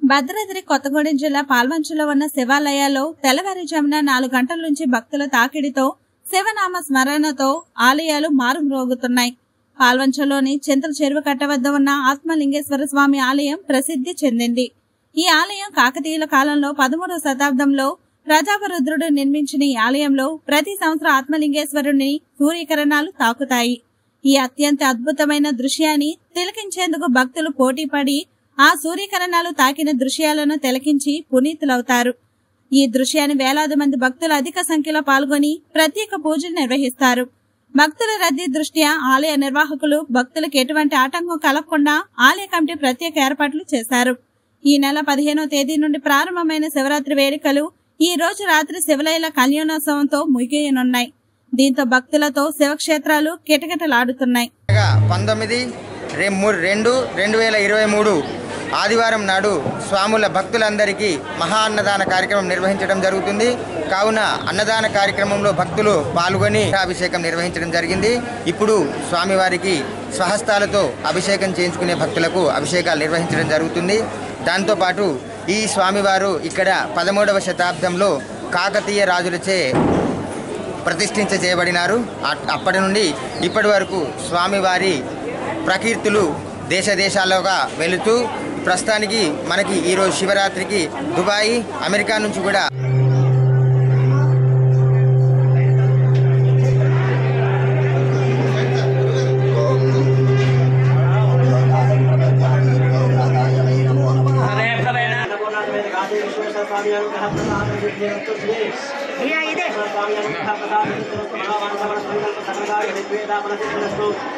భద్రాద్రి కొత్తగూడెం జిల్లా పాల్వంచలో ఉన్న శివాలయాల్లో తెల్లవారుజామున నాలుగు గంటల నుంచి భక్తుల తాకిడితో శివనామ స్మరణతో ఆలయాలు మారుమ్రోగుతున్నాయి పాల్వంచలోని చింతల చెరువు కట్ట వద్ద ఉన్న ఆత్మలింగేశ్వర స్వామి ఆలయం ప్రసిద్ధి చెందింది ఈ ఆలయం కాకతీయుల కాలంలో పదమూడవ శతాబ్దంలో ప్రతాపరుద్రుడు నిర్మించిన ఈ ఆలయంలో ప్రతి సంవత్సరం ఆత్మలింగేశ్వరుని సూర్యకిరణాలు తాకుతాయి ఈ అత్యంత అద్భుతమైన దృశ్యాన్ని తిలకించేందుకు భక్తులు పోటీపడి ఆ సూర్యకిరణాలు తాకిన దృశ్యాలను తిలకించి పునీతులవుతారు ఈ దృశ్యాన్ని వేలాది మంది భక్తులు అధిక సంఖ్యలో పాల్గొని ప్రత్యేక పూజలు నిర్వహిస్తారు భక్తుల రద్దీ దృష్ట్యా ఆలయ నిర్వాహకులు భక్తులకు ఎటువంటి ఆటంకం కలగకుండా ఆలయ కమిటీ ప్రత్యేక ఏర్పాట్లు చేశారు ఈ నెల పదిహేనో తేదీ నుండి ప్రారంభమైన శివరాత్రి వేడుకలు ఈ రోజు రాత్రి శివలైల కళ్యాణోత్సవంతో ముగియనున్నాయి దీంతో భక్తులతో శివక్షేత్రాలు కిటకిటలాడుతున్నాయి అనగా పంతొమ్మిది రె- మూడు రెండు రెండు వేల ఇరవై మూడు ఆదివారం నాడు స్వాముల భక్తులందరికీ మహా అన్నదాన కార్యక్రమం నిర్వహించడం జరుగుతుంది కావున అన్నదాన కార్యక్రమంలో భక్తులు పాల్గొని అభిషేకం నిర్వహించడం జరిగింది ఇప్పుడు స్వామివారికి స్వహస్తాలతో అభిషేకం చేయించుకునే భక్తులకు అభిషేకాలు నిర్వహించడం జరుగుతుంది దాంతోపాటు ఈ స్వామివారు ఇక్కడ పదమూడవ శతాబ్దంలో కాకతీయ రాజులచే ప్రతిష్ఠించ చేయబడినారు అట్- అప్పటి నుండి ఇప్పటి వరకు స్వామివారి ప్రకీర్తులు దేశ దేశాలుగా వెళుతూ ప్రస్తుతానికి మనకి ఈరోజు శివరాత్రికి దుబాయ్ అమెరికా నుంచి కూడా భయ్యా ఇదే స్వామి